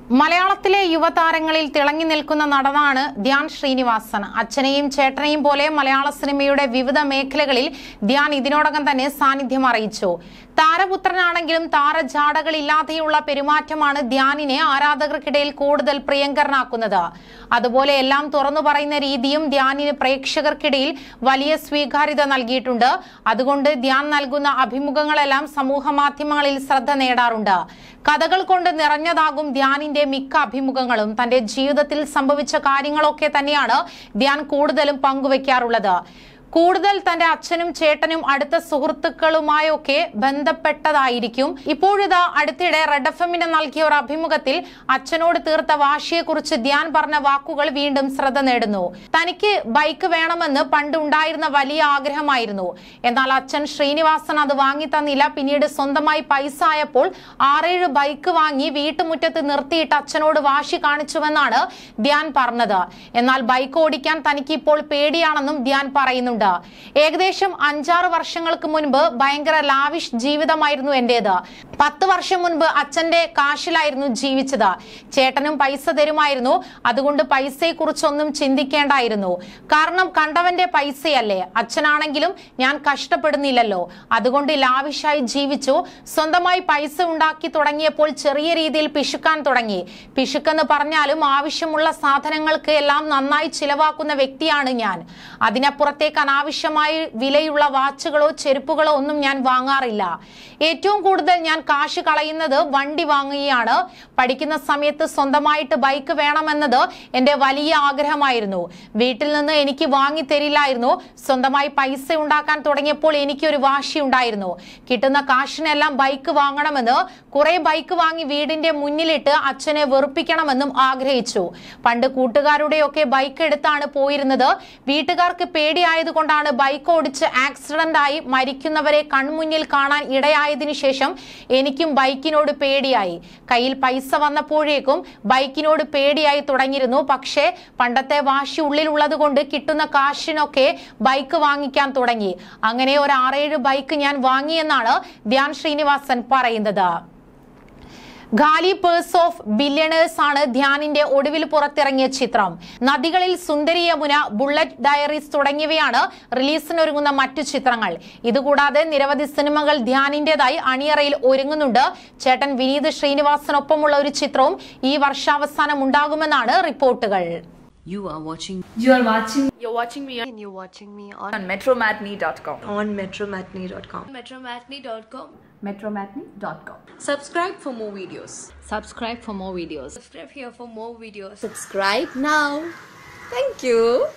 മലയാളത്തിലെ യുവതാരങ്ങളിൽ തിളങ്ങി നിൽക്കുന്ന നടനാണ് ധ്യാൻ ശ്രീനിവാസൻ അച്ഛനെയും ചേട്ടനെയും പോലെ മലയാള സിനിമയുടെ വിവിധ മേഖലകളിൽ ധ്യാൻ ഇതിനോടകം തന്നെ സാന്നിധ്യം അറിയിച്ചു താരപുത്രനാണെങ്കിലും താരജാടകളില്ലാതെയുള്ള പെരുമാറ്റമാണ് ധ്യാനിനെ ആരാധകർക്കിടയിൽ കൂടുതൽ പ്രിയങ്കരനാക്കുന്നത് അതുപോലെ എല്ലാം തുറന്നു പറയുന്ന രീതിയും ധ്യാനിന് പ്രേക്ഷകർക്കിടയിൽ വലിയ സ്വീകാര്യത നൽകിയിട്ടുണ്ട് അതുകൊണ്ട് ധ്യാൻ നൽകുന്ന അഭിമുഖങ്ങളെല്ലാം സമൂഹ മാധ്യമങ്ങളിൽ ശ്രദ്ധ നേടാറുണ്ട് കഥകൾ കൊണ്ട് നിറഞ്ഞതാകും ധ്യാനിന്റെ മിക്ക അഭിമുഖങ്ങളും തന്റെ ജീവിതത്തിൽ സംഭവിച്ച കാര്യങ്ങളൊക്കെ തന്നെയാണ് ധ്യാൻ കൂടുതലും പങ്കുവെക്കാറുള്ളത് കൂടുതൽ തന്റെ അച്ഛനും ചേട്ടനും അടുത്ത സുഹൃത്തുക്കളുമായൊക്കെ ബന്ധപ്പെട്ടതായിരിക്കും ഇപ്പോഴിതാ അടുത്തിടെ റെഡ് എഫ് എമ്മിന് നൽകിയ ഒരു അഭിമുഖത്തിൽ അച്ഛനോട് തീർത്ത വാശിയെക്കുറിച്ച് ധ്യാൻ പറഞ്ഞ വാക്കുകൾ വീണ്ടും ശ്രദ്ധ നേടുന്നു തനിക്ക് ബൈക്ക് വേണമെന്ന് പണ്ട് ഉണ്ടായിരുന്ന വലിയ ആഗ്രഹമായിരുന്നു എന്നാൽ അച്ഛൻ ശ്രീനിവാസൻ അത് വാങ്ങി തന്നില്ല പിന്നീട് സ്വന്തമായി പൈസ ആയപ്പോൾ ആറേഴ് ബൈക്ക് വാങ്ങി വീട്ടുമുറ്റത്ത് നിർത്തിയിട്ട് അച്ഛനോട് വാശി കാണിച്ചുവെന്നാണ് ധ്യാൻ പറഞ്ഞത് എന്നാൽ ബൈക്ക് ഓടിക്കാൻ തനിക്ക് ഇപ്പോൾ പേടിയാണെന്നും ധ്യാൻ പറയുന്നുണ്ട് ഏകദേശം അഞ്ചാറ് വർഷങ്ങൾക്ക് മുൻപ് ഭയങ്കര ലാവിഷ് ജീവിതമായിരുന്നു എന്റേത് പത്ത് വർഷം മുൻപ് അച്ഛന്റെ കാശിലായിരുന്നു ജീവിച്ചത് ചേട്ടനും പൈസ തരുമായിരുന്നു അതുകൊണ്ട് പൈസയെക്കുറിച്ചൊന്നും ചിന്തിക്കേണ്ടായിരുന്നു കാരണം കണ്ടവന്റെ പൈസയല്ലേ അച്ഛനാണെങ്കിലും ഞാൻ കഷ്ടപ്പെടുന്നില്ലല്ലോ അതുകൊണ്ട് ലാവിഷായി ജീവിച്ചു സ്വന്തമായി പൈസ ഉണ്ടാക്കി തുടങ്ങിയപ്പോൾ ചെറിയ രീതിയിൽ പിശുക്കാൻ തുടങ്ങി പിശുക്കെന്ന് പറഞ്ഞാലും ആവശ്യമുള്ള സാധനങ്ങൾക്ക് എല്ലാം നന്നായി ചിലവാക്കുന്ന വ്യക്തിയാണ് ഞാൻ അതിനപ്പുറത്തേക്ക് അനാവശ്യമായി വിലയുള്ള വാച്ചുകളോ ചെരുപ്പുകളോ ഒന്നും ഞാൻ വാങ്ങാറില്ല ഏറ്റവും കൂടുതൽ ഞാൻ കാശ് കളയുന്നത് വണ്ടി വാങ്ങുകയാണ് പഠിക്കുന്ന സമയത്ത് സ്വന്തമായിട്ട് ബൈക്ക് വേണമെന്നത് എന്റെ വലിയ ആഗ്രഹമായിരുന്നു വീട്ടിൽ നിന്ന് എനിക്ക് വാങ്ങി തരില്ലായിരുന്നു സ്വന്തമായി പൈസ ഉണ്ടാക്കാൻ തുടങ്ങിയപ്പോൾ എനിക്കൊരു വാശി ഉണ്ടായിരുന്നു കിട്ടുന്ന കാശിനെല്ലാം ബൈക്ക് വാങ്ങണമെന്ന് കുറെ ബൈക്ക് വാങ്ങി വീടിന്റെ മുന്നിലിട്ട് അച്ഛനെ വെറുപ്പിക്കണമെന്നും ആഗ്രഹിച്ചു പണ്ട് കൂട്ടുകാരുടെയൊക്കെ ബൈക്ക് എടുത്താണ് പോയിരുന്നത് വീട്ടുകാർക്ക് പേടിയായതുകൊണ്ടാണ് ബൈക്ക് ഓടിച്ച് ആക്സിഡന്റ് ആയി മരിക്കുന്നവരെ കൺമുന്നിൽ കാണാൻ ഇടയായതിനു ശേഷം എനിക്കും ബൈക്കിനോട് പേടിയായി കയ്യിൽ പൈസ വന്നപ്പോഴേക്കും ബൈക്കിനോട് പേടിയായി തുടങ്ങിയിരുന്നു പക്ഷേ പണ്ടത്തെ വാശി ഉള്ളിലുള്ളത് കൊണ്ട് കിട്ടുന്ന കാശിനൊക്കെ ബൈക്ക് വാങ്ങിക്കാൻ തുടങ്ങി അങ്ങനെ ഒരു ആറേഴ് ബൈക്ക് ഞാൻ വാങ്ങിയെന്നാണ് ധ്യാൻ ശ്രീനിവാസൻ പറയുന്നത് ഗാലി പേഴ്സ് ഓഫ് ബില്യണേഴ്സ് ആണ് ധ്യാനിന്റെ ഒടുവിൽ പുറത്തിറങ്ങിയ ചിത്രം നദികളിൽ സുന്ദരി യമുന ബുള്ളറ്റ് ഡയറീസ് തുടങ്ങിയവയാണ് റിലീസിനൊരുങ്ങുന്ന മറ്റു ചിത്രങ്ങൾ ഇതുകൂടാതെ നിരവധി സിനിമകൾ ധ്യാനിന്റേതായി അണിയറയിൽ ഒരുങ്ങുന്നുണ്ട് ചേട്ടൻ വിനീത് ശ്രീനിവാസനൊപ്പമുള്ള ഒരു ചിത്രവും ഈ വർഷാവസാനം ഉണ്ടാകുമെന്നാണ് റിപ്പോർട്ടുകൾ You are watching You are watching You're watching me on, and you're watching me on, on metromatney.com. on metromatney.com. metromatney.com. Metromatney.com. Subscribe for more videos. subscribe for more videos. Subscribe here for more videos. Subscribe now. Thank you.